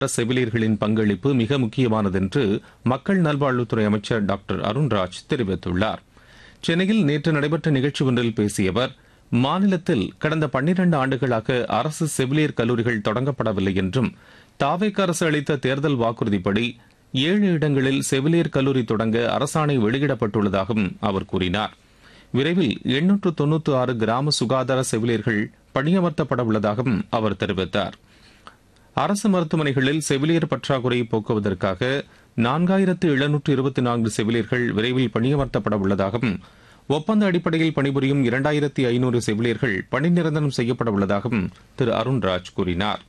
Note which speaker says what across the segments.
Speaker 1: செவிலியர்களின் பங்களிப்பு மிக முக்கியமானது என்று மக்கள் நல்வாழ்வுத்துறை அமைச்சர் டாக்டர் அருண்ராஜ் தெரிவித்துள்ளார் சென்னையில் நேற்று நடைபெற்ற நிகழ்ச்சி ஒன்றில் பேசிய அவர் மாநிலத்தில் கடந்த பன்னிரண்டு ஆண்டுகளாக அரசு செவிலியர் கல்லூரிகள் தொடங்கப்படவில்லை என்றும் தாவேக் அரசு அளித்த தேர்தல் வாக்குறுதிப்படி ஏழு இடங்களில் செவிலியர் கல்லூரி தொடங்க அரசாணை வெளியிடப்பட்டுள்ளதாகவும் அவர் கூறினார் விரைவில் எண்ணூற்று தொன்னூற்று ஆறு கிராம சுகாதார செவிலியர்கள் பணியமர்த்தப்பட உள்ளதாகவும் அவர் தெரிவித்தார் அரசு மருத்துவமனைகளில் செவிலியர் பற்றாக்குறை போக்குவதற்காக நான்காயிரத்து எழுநூற்று இருபத்தி நான்கு செவிலியர்கள் விரைவில் பணியமர்த்தப்பட உள்ளதாகவும் ஒப்பந்த அடிப்படையில் பணிபுரியும் இரண்டாயிரத்தி ஐநூறு செவிலியர்கள் பணி நிரந்தரம் செய்யப்பட உள்ளதாகவும் திரு அருண்ராஜ் கூறினார்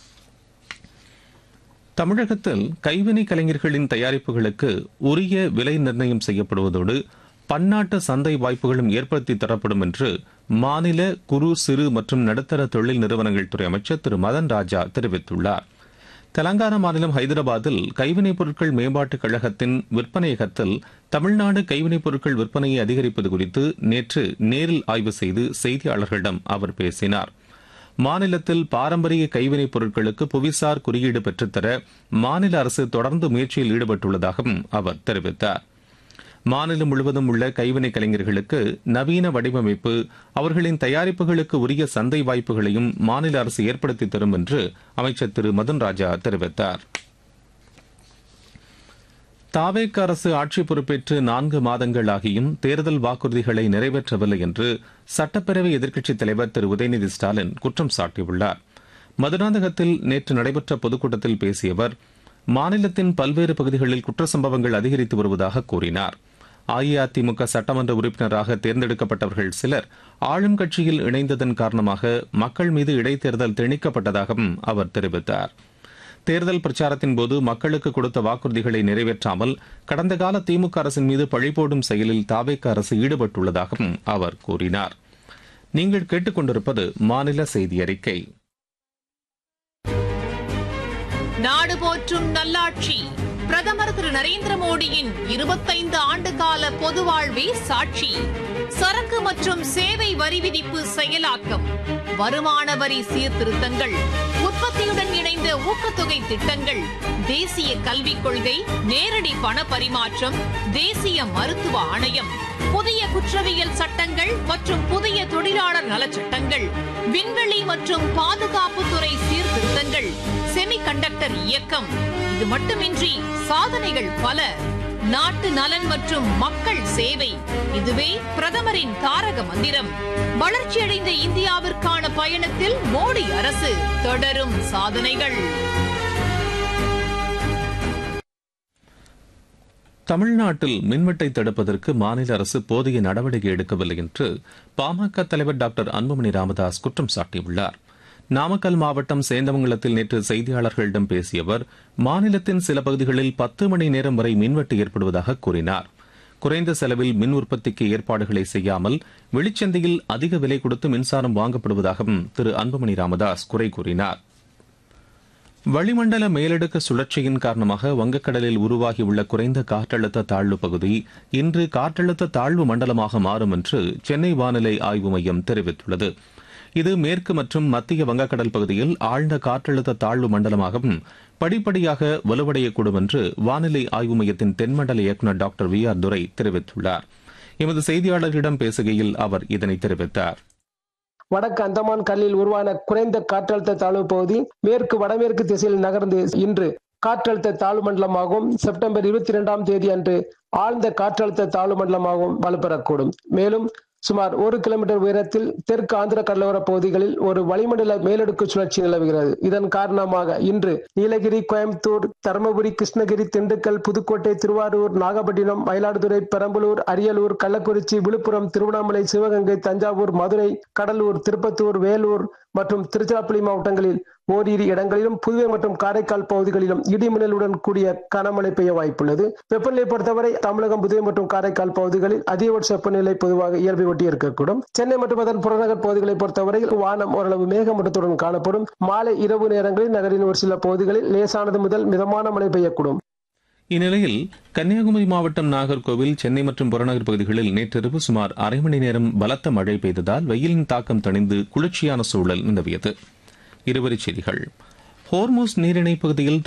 Speaker 1: தமிழகத்தில் கைவினை கலைஞர்களின் தயாரிப்புகளுக்கு உரிய விலை நிர்ணயம் செய்யப்படுவதோடு பன்னாட்டு சந்தை வாய்ப்புகளும் ஏற்படுத்தி தரப்படும் என்று மாநில குறு சிறு மற்றும் நடுத்தர தொழில் நிறுவனங்கள் துறை அமைச்சர் திரு மதன் ராஜா தெரிவித்துள்ளார் தெலங்கானா மாநிலம் ஹைதராபாத்தில் கைவினைப் பொருட்கள் மேம்பாட்டுக் கழகத்தின் விற்பனையகத்தில் தமிழ்நாடு கைவினைப் பொருட்கள் விற்பனையை அதிகரிப்பது குறித்து நேற்று நேரில் ஆய்வு செய்து செய்தியாளர்களிடம் அவர் பேசினார் மாநிலத்தில் பாரம்பரிய கைவினைப் பொருட்களுக்கு புவிசார் குறியீடு பெற்றுத்தர மாநில அரசு தொடர்ந்து முயற்சியில் ஈடுபட்டுள்ளதாகவும் அவர் தெரிவித்தார் மாநிலம் முழுவதும் உள்ள கைவினை கலைஞர்களுக்கு நவீன வடிவமைப்பு அவர்களின் தயாரிப்புகளுக்கு உரிய சந்தை வாய்ப்புகளையும் மாநில அரசு ஏற்படுத்தி தரும் என்று அமைச்சர் திரு மதன் ராஜா தெரிவித்தார் தாவேக் அரசு ஆட்சி பொறுப்பேற்று நான்கு மாதங்கள் ஆகியும் தேர்தல் வாக்குறுதிகளை நிறைவேற்றவில்லை என்று சட்டப்பேரவை எதிர்க்கட்சித் தலைவர் திரு உதயநிதி ஸ்டாலின் குற்றம் சாட்டியுள்ளார் மதுராந்தகத்தில் நேற்று நடைபெற்ற பொதுக்கூட்டத்தில் பேசிய அவர் மாநிலத்தின் பல்வேறு பகுதிகளில் குற்ற சம்பவங்கள் அதிகரித்து வருவதாக கூறினார் அஇஅதிமுக சட்டமன்ற உறுப்பினராக தேர்ந்தெடுக்கப்பட்டவர்கள் சிலர் ஆளும் கட்சியில் இணைந்ததன் காரணமாக மக்கள் மீது இடைத்தேர்தல் திணிக்கப்பட்டதாகவும் அவர் தெரிவித்தார் தேர்தல் பிரச்சாரத்தின் போது மக்களுக்கு கொடுத்த வாக்குறுதிகளை நிறைவேற்றாமல் கடந்த கால திமுக அரசின் மீது பழிபோடும் செயலில் தாவேக்க அரசு ஈடுபட்டுள்ளதாகவும் அவர் கூறினார் நீங்கள் கேட்டுக்கொண்டிருப்பது மாநில செய்தி அறிக்கை
Speaker 2: நாடு போற்றும் நல்லாட்சி பிரதமர் திரு நரேந்திர மோடியின் இருபத்தைந்து ஆண்டு கால பொது வாழ்வே சாட்சி சரக்கு மற்றும் சேவை வரி விதிப்பு செயலாக்கம் வருமான வரி சீர்திருத்தங்கள் உற்பத்தியுடன் இணைந்த ஊக்கத்தொகை திட்டங்கள் தேசிய கல்விக் கொள்கை நேரடி பண பரிமாற்றம் தேசிய மருத்துவ ஆணையம் புதிய குற்றவியல் சட்டங்கள் மற்றும் புதிய தொழிலாளர் நலச்சட்டங்கள் விண்வெளி மற்றும் பாதுகாப்புத்துறை சீர்திருத்தங்கள் செமிகண்டக்டர் இயக்கம் இது மட்டுமின்றி சாதனைகள் பல நாட்டு நலன் மற்றும் மக்கள் சேவை இதுவே பிரதமரின் தாரக மந்திரம் வளர்ச்சியடைந்த இந்தியாவிற்கான பயணத்தில் மோடி அரசு தொடரும் சாதனைகள்
Speaker 1: தமிழ்நாட்டில் மின்வெட்டை தடுப்பதற்கு மாநில அரசு போதிய நடவடிக்கை எடுக்கவில்லை என்று பாமக தலைவர் டாக்டர் அன்புமணி ராமதாஸ் குற்றம் சாட்டியுள்ளார் நாமக்கல் மாவட்டம் சேந்தமங்கலத்தில் நேற்று செய்தியாளர்களிடம் பேசிய அவர் மாநிலத்தின் சில பகுதிகளில் பத்து மணி நேரம் வரை மின்வெட்டு ஏற்படுவதாக கூறினார் குறைந்த செலவில் மின் உற்பத்திக்கு ஏற்பாடுகளை செய்யாமல் வெளிச்சந்தையில் அதிக விலை கொடுத்து மின்சாரம் வாங்கப்படுவதாகவும் திரு அன்புமணி ராமதாஸ் குறை கூறினார் வளிமண்டல மேலடுக்கு சுழற்சியின் காரணமாக வங்கக்கடலில் உருவாகியுள்ள குறைந்த காற்றழுத்த தாழ்வு பகுதி இன்று காற்றழுத்த தாழ்வு மண்டலமாக மாறும் என்று சென்னை வானிலை ஆய்வு மையம் தெரிவித்துள்ளது இது மேற்கு மற்றும் மத்திய வங்கக்கடல் பகுதியில் ஆழ்ந்த காற்றழுத்த தாழ்வு மண்டலமாகவும் படிப்படியாக வலுவடையக்கூடும் என்று வானிலை ஆய்வு மையத்தின் தென்மண்டல இயக்குநர் டாக்டர் வி ஆர் துரை தெரிவித்துள்ளார் எமது செய்தியாளர்களிடம் பேசுகையில் அவர் இதனை தெரிவித்தார்
Speaker 3: வடக்கு அந்தமான் கடலில் உருவான குறைந்த காற்றழுத்த தாழ்வு பகுதி மேற்கு வடமேற்கு திசையில் நகர்ந்து இன்று காற்றழுத்த தாழ்வு மண்டலமாகவும் செப்டம்பர் இருபத்தி இரண்டாம் தேதி அன்று ஆழ்ந்த காற்றழுத்த தாழ்வு மண்டலமாகவும் வலுப்பெறக்கூடும் மேலும் சுமார் ஒரு கிலோமீட்டர் உயரத்தில் தெற்கு ஆந்திர கடலோர பகுதிகளில் ஒரு வளிமண்டல மேலடுக்கு சுழற்சி நிலவுகிறது இதன் காரணமாக இன்று நீலகிரி கோயம்புத்தூர் தருமபுரி கிருஷ்ணகிரி திண்டுக்கல் புதுக்கோட்டை திருவாரூர் நாகப்பட்டினம் மயிலாடுதுறை பெரம்பலூர் அரியலூர் கள்ளக்குறிச்சி விழுப்புரம் திருவண்ணாமலை சிவகங்கை தஞ்சாவூர் மதுரை கடலூர் திருப்பத்தூர் வேலூர் மற்றும் திருச்சிராப்பள்ளி மாவட்டங்களில் ஓரிரு இடங்களிலும் புதுவை மற்றும் காரைக்கால் பகுதிகளிலும் இடிமின்னலுடன் கூடிய கனமழை பெய்ய வாய்ப்புள்ளது வெப்பநிலை பொறுத்தவரை தமிழகம் புதுவை மற்றும் காரைக்கால் பகுதிகளில் அதிகபட்ச வெப்பநிலை பொதுவாக இயல்பை ஒட்டி இருக்கக்கூடும் சென்னை மற்றும் அதன் புறநகர் பகுதிகளை பொறுத்தவரையில் வானம் ஓரளவு மேகமூட்டத்துடன் காணப்படும் மாலை இரவு நேரங்களில் நகரின் ஒரு சில பகுதிகளில் லேசானது முதல் மிதமான மழை பெய்யக்கூடும்
Speaker 1: இந்நிலையில் கன்னியாகுமரி மாவட்டம் நாகர்கோவில் சென்னை மற்றும் புறநகர் பகுதிகளில் நேற்றிரவு சுமார் அரை மணி நேரம் பலத்த மழை பெய்ததால் வெயிலின் தாக்கம் தணிந்து குளிர்ச்சியான சூழல் நிலவியது இருவரிச் செய்திகள் ஹோர்மூஸ் நீரிணை பகுதியில்